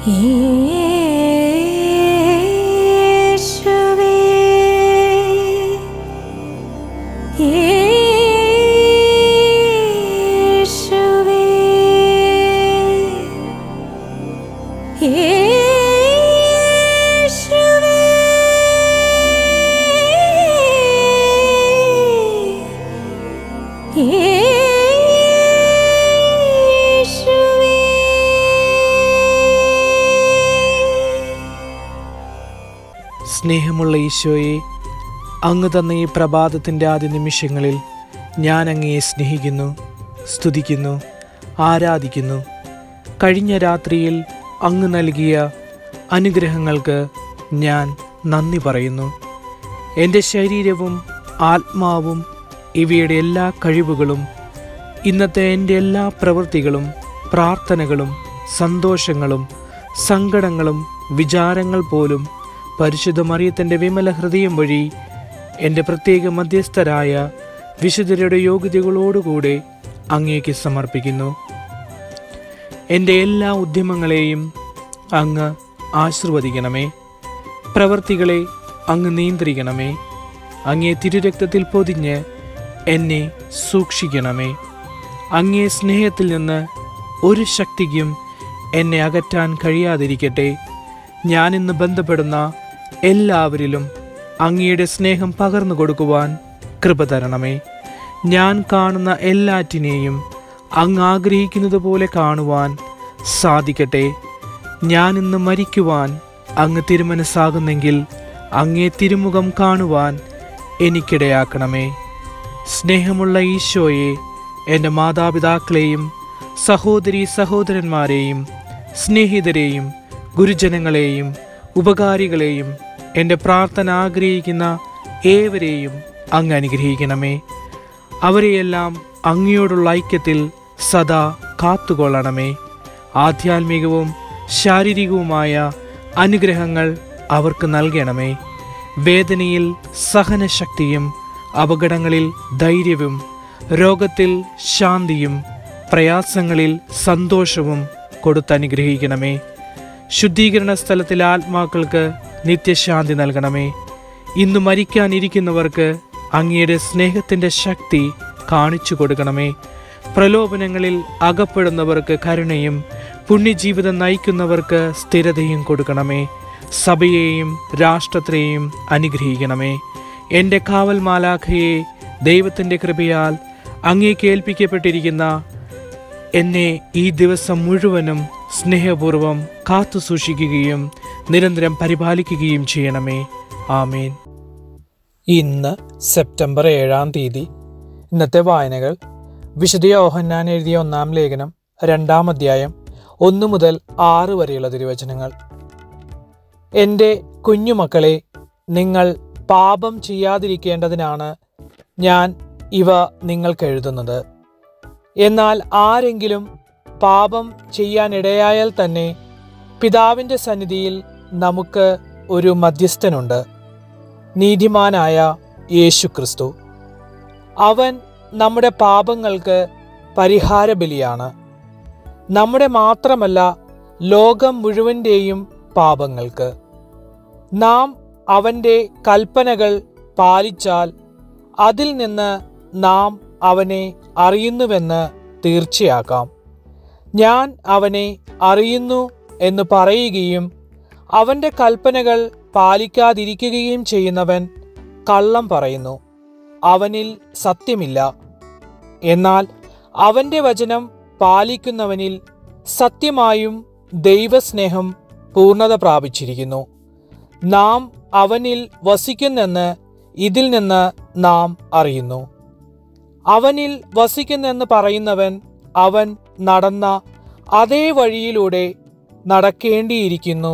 യേശുവേ യേശുവേ യേശുവേ സ്നേഹമുള്ള ഈശോയെ അങ്ങ് തന്ന ഈ പ്രഭാതത്തിൻ്റെ ആദ്യ നിമിഷങ്ങളിൽ ഞാൻ അങ്ങയെ സ്നേഹിക്കുന്നു സ്തുതിക്കുന്നു ആരാധിക്കുന്നു കഴിഞ്ഞ രാത്രിയിൽ അങ്ങ് നൽകിയ അനുഗ്രഹങ്ങൾക്ക് ഞാൻ നന്ദി പറയുന്നു എൻ്റെ ശരീരവും ആത്മാവും ഇവയുടെ എല്ലാ കഴിവുകളും ഇന്നത്തെ എൻ്റെ എല്ലാ പ്രവൃത്തികളും പ്രാർത്ഥനകളും സന്തോഷങ്ങളും സങ്കടങ്ങളും വിചാരങ്ങൾ പോലും പരിശുദ്ധ മറിയത്തിൻ്റെ വിമല ഹൃദയം വഴി എൻ്റെ പ്രത്യേക മധ്യസ്ഥരായ വിശുദ്ധരുടെ യോഗ്യതകളോടുകൂടെ അങ്ങേക്ക് സമർപ്പിക്കുന്നു എൻ്റെ എല്ലാ ഉദ്യമങ്ങളെയും അങ്ങ് ആശീർവദിക്കണമേ പ്രവർത്തികളെ അങ്ങ് നിയന്ത്രിക്കണമേ അങ്ങേ തിരുരക്തത്തിൽ പൊതിഞ്ഞ് എന്നെ സൂക്ഷിക്കണമേ അങ്ങേ സ്നേഹത്തിൽ നിന്ന് ഒരു ശക്തിക്കും എന്നെ അകറ്റാൻ കഴിയാതിരിക്കട്ടെ ഞാനിന്ന് ബന്ധപ്പെടുന്ന എല്ലാവരിലും അങ്ങയുടെ സ്നേഹം പകർന്നു കൊടുക്കുവാൻ കൃപ തരണമേ ഞാൻ കാണുന്ന എല്ലാറ്റിനെയും അങ്ങ് ആഗ്രഹിക്കുന്നത് പോലെ കാണുവാൻ സാധിക്കട്ടെ ഞാൻ ഇന്ന് മരിക്കുവാൻ അങ്ങ് തിരുമനസ്സാകുന്നെങ്കിൽ അങ്ങേ തിരുമുഖം കാണുവാൻ എനിക്കിടയാക്കണമേ സ്നേഹമുള്ള ഈശോയെ എൻ്റെ മാതാപിതാക്കളെയും സഹോദരി സഹോദരന്മാരെയും സ്നേഹിതരെയും ഗുരുജനങ്ങളെയും ഉപകാരികളെയും എൻ്റെ പ്രാർത്ഥന ആഗ്രഹിക്കുന്ന ഏവരെയും അങ്ങ് അനുഗ്രഹിക്കണമേ അവരെയെല്ലാം അങ്ങയോടുള്ള ഐക്യത്തിൽ സദാ കാത്തുകൊള്ളണമേ ആധ്യാത്മികവും ശാരീരികവുമായ അനുഗ്രഹങ്ങൾ അവർക്ക് നൽകണമേ വേദനയിൽ സഹനശക്തിയും അപകടങ്ങളിൽ ധൈര്യവും രോഗത്തിൽ ശാന്തിയും പ്രയാസങ്ങളിൽ സന്തോഷവും കൊടുത്തനുഗ്രഹിക്കണമേ ശുദ്ധീകരണ സ്ഥലത്തിലെ ആത്മാക്കൾക്ക് നിത്യശാന്തി നൽകണമേ ഇന്ന് മരിക്കാനിരിക്കുന്നവർക്ക് അങ്ങയുടെ സ്നേഹത്തിൻ്റെ ശക്തി കാണിച്ചു കൊടുക്കണമേ പ്രലോഭനങ്ങളിൽ അകപ്പെടുന്നവർക്ക് കരുണയും പുണ്യജീവിതം നയിക്കുന്നവർക്ക് സ്ഥിരതയും കൊടുക്കണമേ സഭയെയും രാഷ്ട്രത്തെയും അനുഗ്രഹിക്കണമേ എൻ്റെ കാവൽ മാലാഖയെ ദൈവത്തിൻ്റെ കൃപയാൽ അങ്ങേക്ക് ഏൽപ്പിക്കപ്പെട്ടിരിക്കുന്ന എന്നെ ഈ ദിവസം മുഴുവനും സ്നേഹപൂർവം കാത്തു സൂക്ഷിക്കുകയും നിരന്തരം പരിപാലിക്കുകയും ചെയ്യണമേ ആമേൻ ഇന്ന് സെപ്റ്റംബർ ഏഴാം തീയതി ഇന്നത്തെ വായനകൾ വിശുദ്ധ യോഹന്നാൻ എഴുതിയ ഒന്നാം ലേഖനം രണ്ടാം അധ്യായം ഒന്ന് മുതൽ ആറ് വരെയുള്ള തിരുവചനങ്ങൾ എൻ്റെ കുഞ്ഞുമക്കളെ നിങ്ങൾ പാപം ചെയ്യാതിരിക്കേണ്ടതിനാണ് ഞാൻ ഇവ നിങ്ങൾക്ക് എഴുതുന്നത് എന്നാൽ ആരെങ്കിലും പാപം ചെയ്യാനിടയായാൽ തന്നെ പിതാവിൻ്റെ സന്നിധിയിൽ നമുക്ക് ഒരു മധ്യസ്ഥനുണ്ട് നീതിമാനായ യേശു ക്രിസ്തു അവൻ നമ്മുടെ പാപങ്ങൾക്ക് പരിഹാര ബലിയാണ് നമ്മുടെ മാത്രമല്ല ലോകം മുഴുവൻ്റെയും പാപങ്ങൾക്ക് നാം അവൻ്റെ കൽപ്പനകൾ പാലിച്ചാൽ അതിൽ നിന്ന് നാം അവനെ അറിയുന്നുവെന്ന് തീർച്ചയാക്കാം ഞാൻ അവനെ അറിയുന്നു എന്ന് പറയുകയും അവൻ്റെ കൽപ്പനകൾ പാലിക്കാതിരിക്കുകയും ചെയ്യുന്നവൻ കള്ളം പറയുന്നു അവനിൽ സത്യമില്ല എന്നാൽ അവൻ്റെ വചനം പാലിക്കുന്നവനിൽ സത്യമായും ദൈവസ്നേഹം പൂർണ്ണത പ്രാപിച്ചിരിക്കുന്നു നാം അവനിൽ വസിക്കുന്നെന്ന് ഇതിൽ നിന്ന് നാം അറിയുന്നു അവനിൽ വസിക്കുന്നെന്ന് പറയുന്നവൻ അവൻ നടന്ന അതേ വഴിയിലൂടെ നടക്കേണ്ടിയിരിക്കുന്നു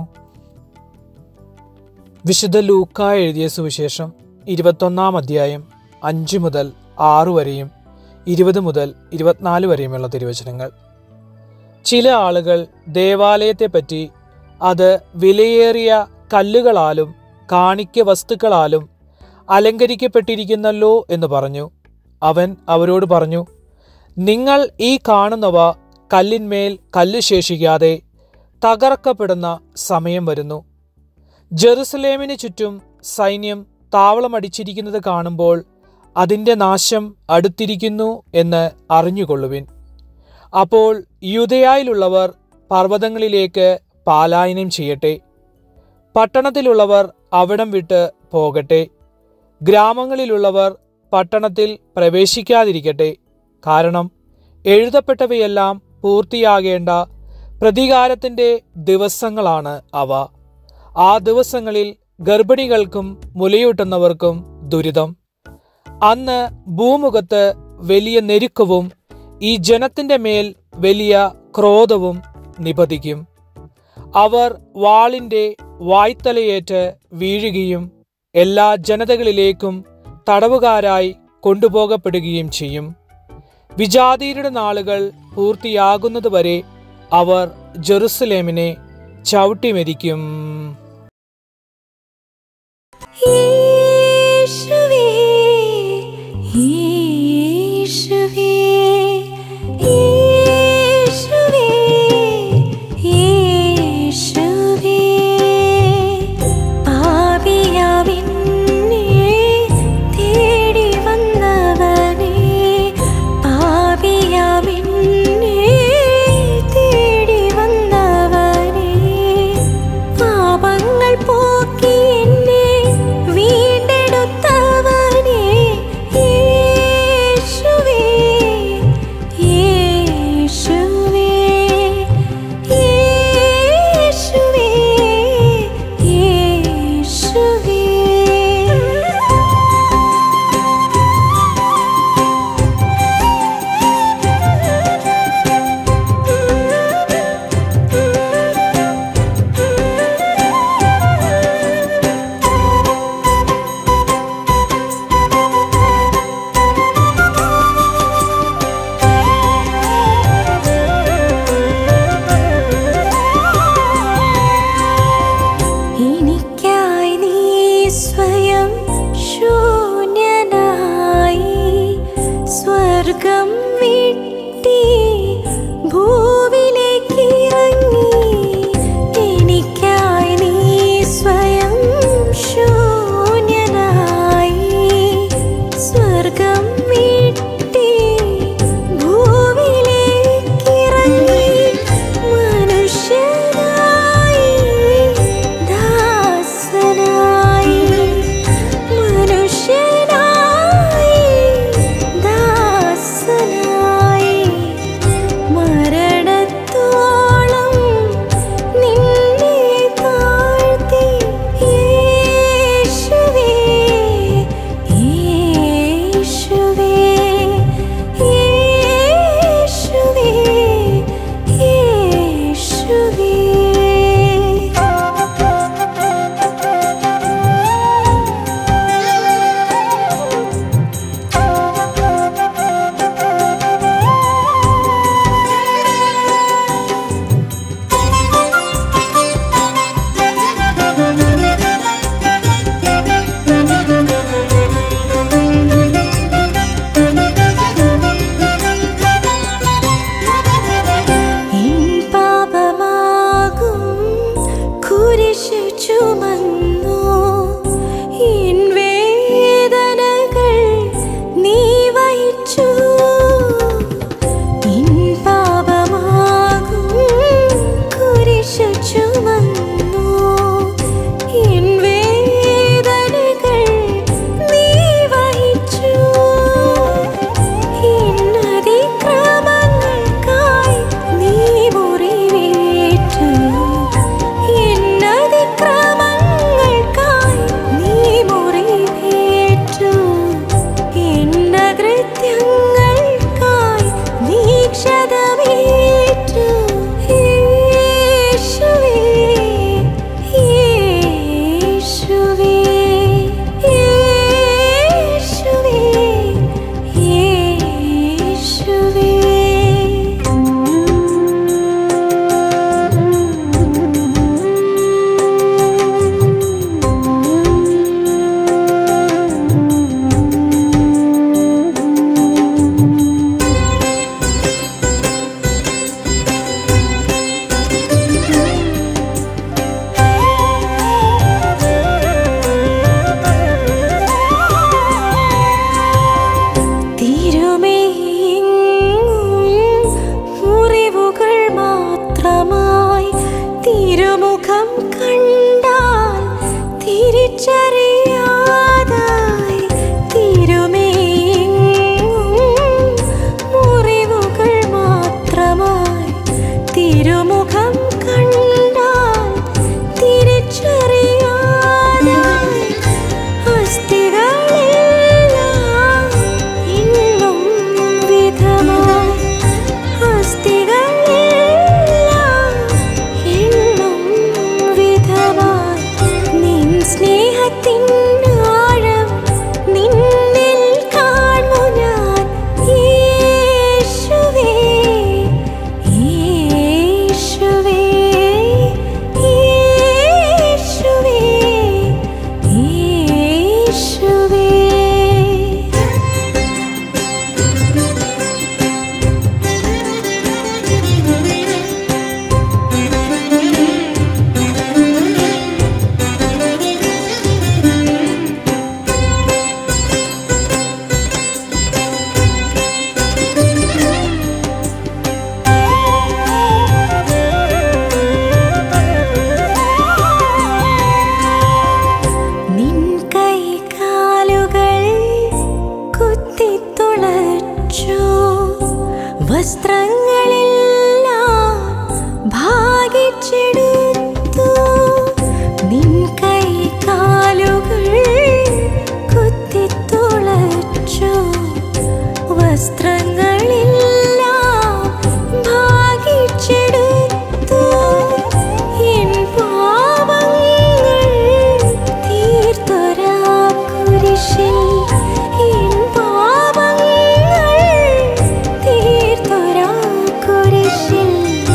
വിശുദ്ധ ലൂക്ക എഴുതിയ സുവിശേഷം ഇരുപത്തൊന്നാം അധ്യായം അഞ്ച് മുതൽ ആറ് വരെയും ഇരുപത് മുതൽ ഇരുപത്തിനാല് വരെയുമുള്ള തിരുവചനങ്ങൾ ചില ആളുകൾ ദേവാലയത്തെപ്പറ്റി അത് വിലയേറിയ കല്ലുകളാലും കാണിക്ക വസ്തുക്കളാലും അലങ്കരിക്കപ്പെട്ടിരിക്കുന്നല്ലോ എന്ന് പറഞ്ഞു അവൻ അവരോട് പറഞ്ഞു നിങ്ങൾ ഈ കാണുന്നവ കല്ലിന്മേൽ കല്ല് ശേഷിക്കാതെ തകർക്കപ്പെടുന്ന സമയം വരുന്നു ജെറുസലേമിന് ചുറ്റും സൈന്യം താവളമടിച്ചിരിക്കുന്നത് കാണുമ്പോൾ അതിൻ്റെ നാശം അടുത്തിരിക്കുന്നു എന്ന് അറിഞ്ഞുകൊള്ളുവിൻ അപ്പോൾ യൂതയായിലുള്ളവർ പർവ്വതങ്ങളിലേക്ക് പാലായനം ചെയ്യട്ടെ പട്ടണത്തിലുള്ളവർ അവിടം വിട്ട് പോകട്ടെ ഗ്രാമങ്ങളിലുള്ളവർ പട്ടണത്തിൽ പ്രവേശിക്കാതിരിക്കട്ടെ കാരണം എഴുതപ്പെട്ടവയെല്ലാം പൂർത്തിയാകേണ്ട പ്രതികാരത്തിൻ്റെ ദിവസങ്ങളാണ് അവ ആ ദിവസങ്ങളിൽ ഗർഭിണികൾക്കും മുലയൂട്ടുന്നവർക്കും ദുരിതം അന്ന് ഭൂമുഖത്ത് വലിയ ഞെരുക്കവും ഈ ജനത്തിന്റെ മേൽ വലിയ ക്രോധവും നിപതിക്കും അവർ വാളിന്റെ വായ്ത്തലയേറ്റ് വീഴുകയും എല്ലാ ജനതകളിലേക്കും തടവുകാരായി കൊണ്ടുപോകപ്പെടുകയും ചെയ്യും വിജാതീയരുടെ നാളുകൾ പൂർത്തിയാകുന്നതുവരെ അവർ ജെറുസലേമിനെ ചവിട്ടിമെതിക്കും യേശുവേ യേശുവേ യേശുവേ യേശുവേ പാപിയാവിന്നെ തേടി വന്നവനേ പാപിയാവിന്നെ തേടി വന്നവനേ പാപങ്ങൾ പോക്കി എന്നെ വീണ്ടെടുത്തവനേ യേശുവേ യേശുവേ യേശുവേ എനിക്കായി നീ സ്വയം ശൂന്യനായി സ്വർഗം വിട്ടി ഭൂവിലേക്ക് ഇറങ്ങി എനിക്കായി നീ സ്വയം ശൂന്യനായി സ്വർഗം വിട്ടി ഭൂവിലേക്ക് ഇറങ്ങി മനുഷ്യനായി ദാസനായി മനുഷ്യനായി ദാസനായി വസ്ത്രങ്ങളെല്ലാം ഭാഗിച്ചെടുത്തു നിൻ കൈ കാലുകൾ കുത്തിത്തുളച്ചു വസ്ത്രങ്ങളെല്ലാം ഭാഗിച്ചെടുത്തു എൻ പാപങ്ങൾ തീർത്തൊരാ കുരിശിൽ എൻ പാപങ്ങൾ തീർത്തൊരാ കുരിശിൽ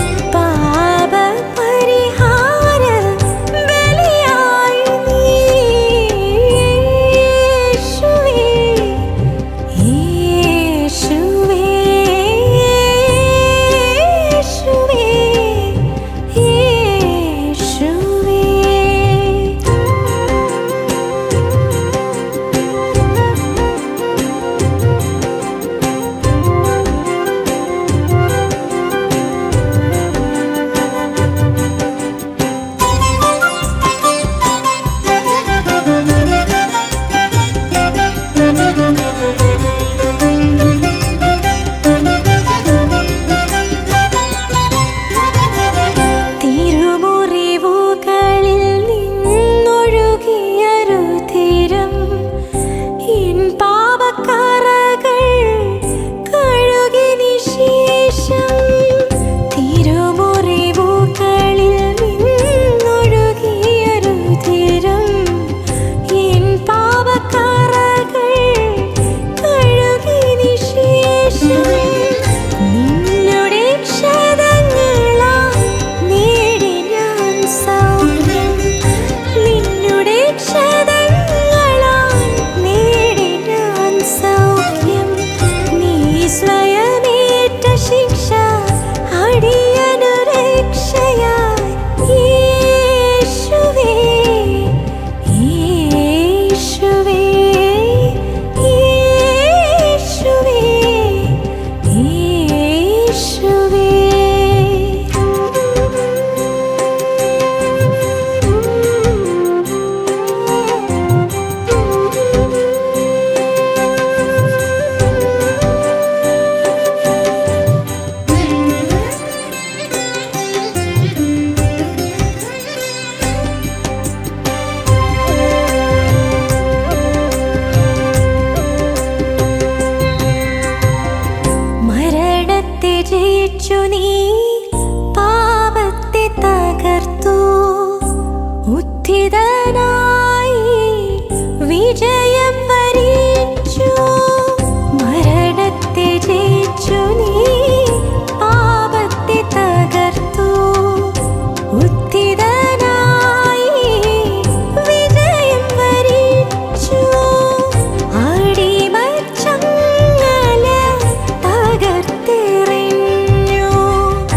പാപപരിഹാര ബലിയായി നീ യേശുവേ യേശുവേ യേശുവേ യേശുവേ തിരുമുറിവുകളിൽ നിന്നൊഴുകിയ രുധിരം എൻ പാപക്കറകൾ കഴുകി നിശേഷം തിരുമുറിവുകളിൽ നിന്നൊഴുകിയ രുധിരം എൻ പാപക്കറകൾ കഴുകി നിശേഷം നിന്നുടെ ക്ഷതങ്ങളാൽ നേടി ഞാൻ സൗഖ്യം നിന്നുടെ ക്ഷതങ്ങളാൽ നേടി ഞാൻ സൗഖ്യം നീ സ്വയമേറ്റ ശിക്ഷ അടിയനു രക്ഷയായി യേശുവേ യേശുവേ യേശുവേ മരണത്തെ ജയിച്ചു നീ പാപത്തെ തകർത്തു ഉത്ഥിതനായി വിജയം വരിച്ചു മരണത്തെ ജയിച്ചു നീ പാപത്തെ തകർത്തു ഉത്ഥിതനായി വിജയം വരിച്ചു അടിമച്ചങ്ങല തകർത്തെറിഞ്ഞു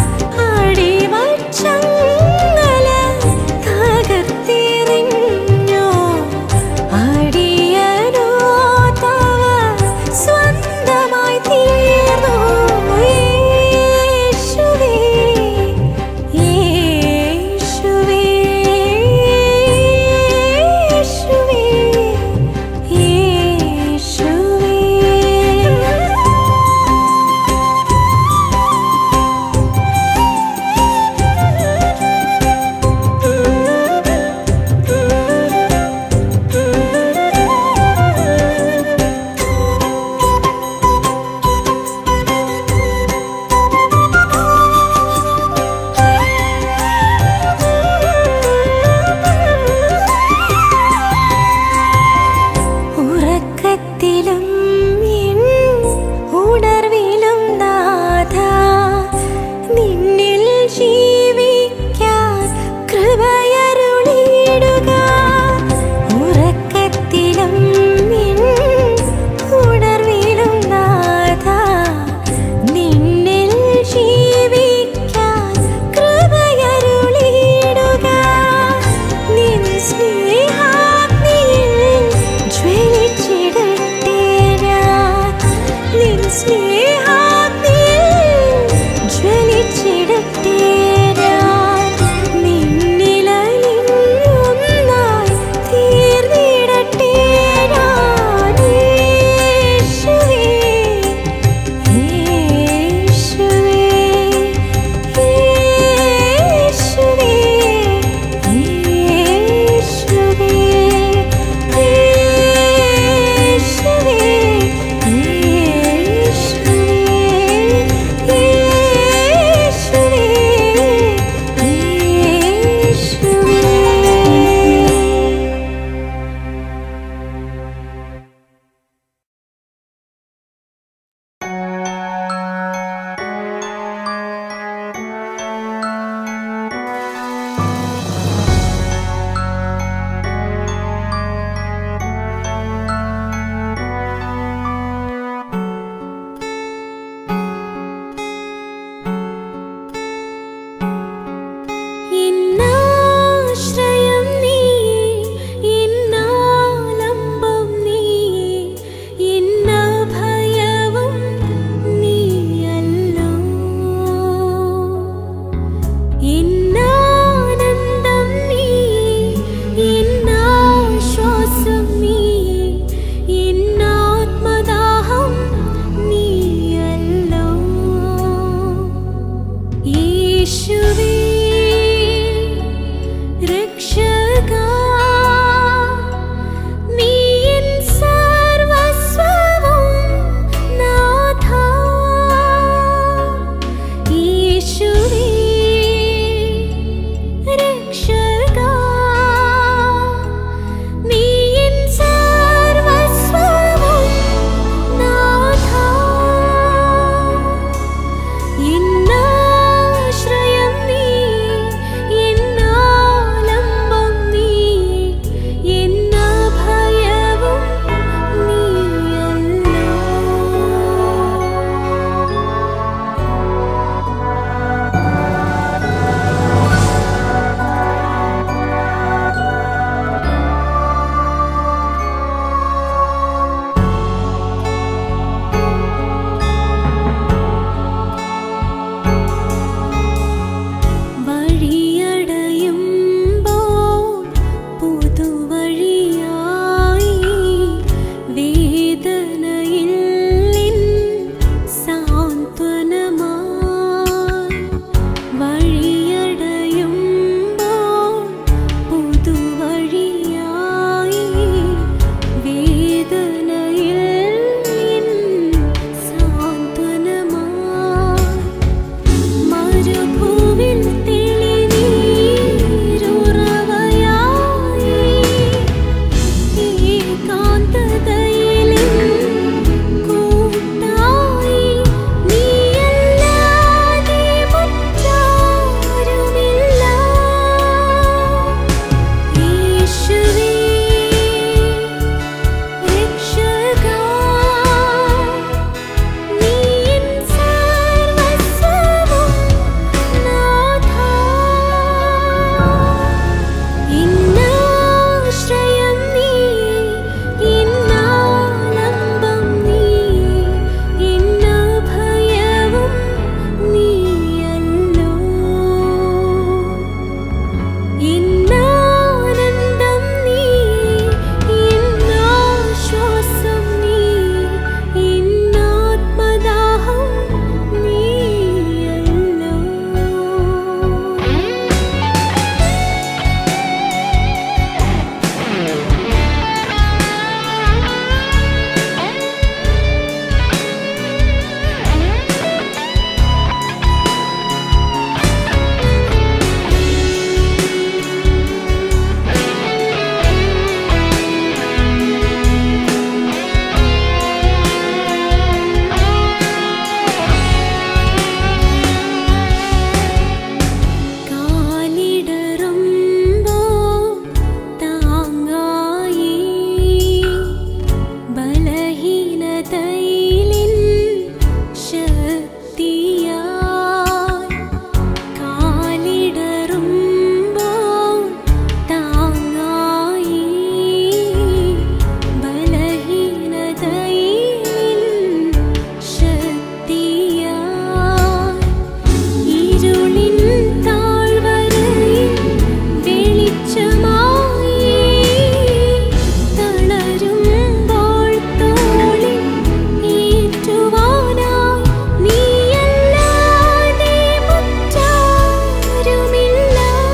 കാലിടറുമ്പോൾ താങ്ങായി ബലഹീനതയിൽ ശക്തിയായി ഇരുളിൻ താഴ്വരയിൽ വെളിച്ചമായി തളരുമ്പോൾ തോളിൽ ഏറ്റുവാനായി നീയല്ലാതെ മറ്റാരുമില്ല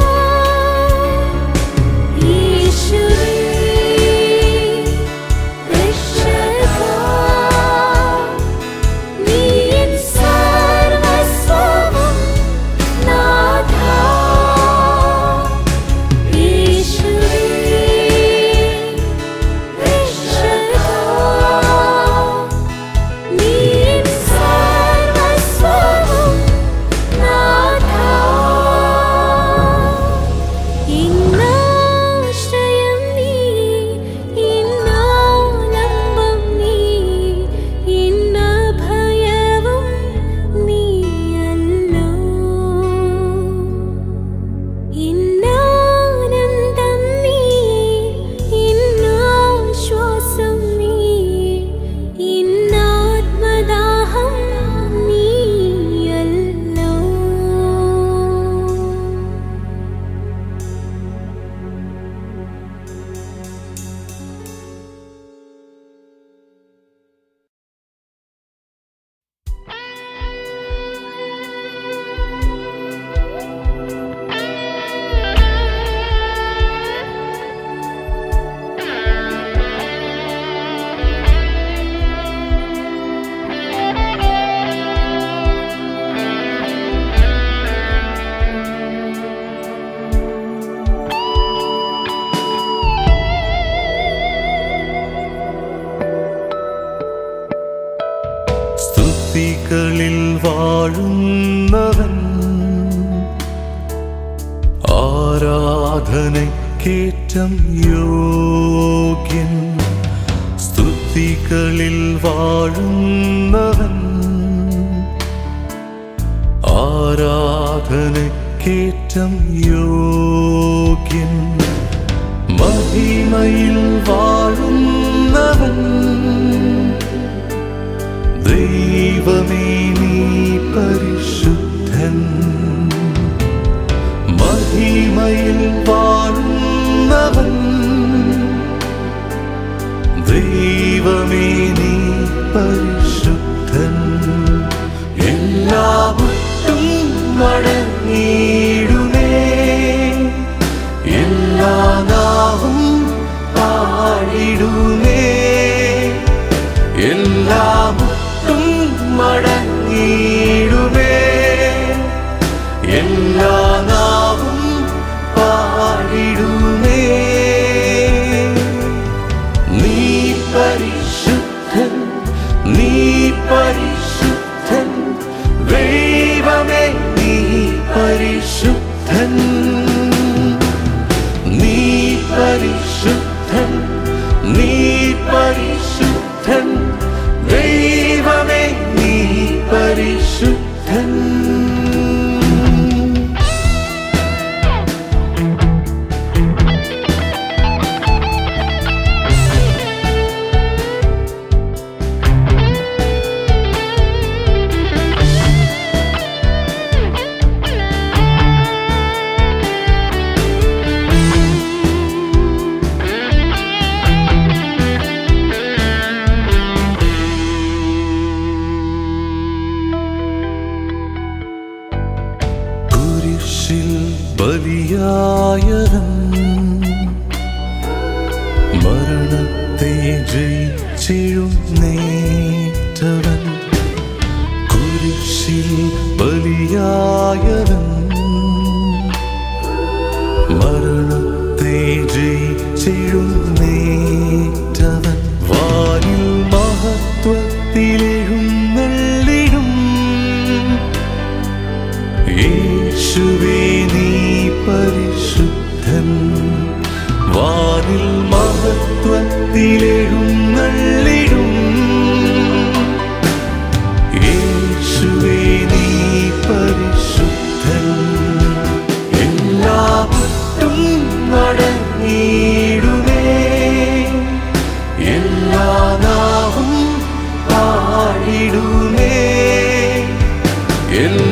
യേശുവേ രക്ഷകാ നീ എൻ സർവസ്വവും നാഥാ യേശുവേ രക്ഷകാ നീ എൻ സർവസ്വവും നാഥാ ഇന്നാശ്രയം നീ ഇന്നാലംബം നീ ഇന്നഭയവും നീയല്ലോ ഇന്നാനന്ദം നീ ഇന്നാശ്വാസം നീ ഇന്നാത്മദാഹം നീയല്ലോ സ്തുതികളിൽ വാഴുന്നവൻ ആരാധനയ്ക്കേറ്റം യോഗ്യൻ സ്തുതികളിൽ വാഴുന്നവൻ ആരാധനയ്ക്കേറ്റം യോഗ്യൻ മഹിമയിൽ വാഴുന്നവൻ ദൈവമേ നീ പരിശുദ്ധൻ മഹിമയിൽ വാഴുന്നവൻ ദൈവമേ നീ പരിശുദ്ധൻ എല്ലാവട്ടും മടങ്ങിയിടുമേ എല്ലാ നാവും പാടിടുമേ എല്ലാമുട്ടും മടങ്ങിയിടുമേ എല്ലാ നാവും പാടിടുമേ നീ പരിശുദ്ധൻ നീ പരിശുദ്ധൻ ദൈവമേ നീ പരിശുദ്ധൻ നീ പരിശുദ്ധൻ നീ പരിശുദ്ധൻ ദൈവമേ നീ പരിശുദ്ധൻ കുരിശിൽ ബലിയായവൻ മരണത്തെ ജയിച്ചെഴുന്നേറ്റവൻ കുരിശിൽ ബലിയായവൻ മരണത്തെ ജയിച്ചെഴുന്നേറ്റവൻ വാനിൽ മഹത്വത്തിലെഴുന്നള്ളിടും യേശുവേ നീ പരിശുദ്ധൻ വാനിൽ മഹത്വത്തിലെഴുന്നള്ളിടും യേശുവേ എൻ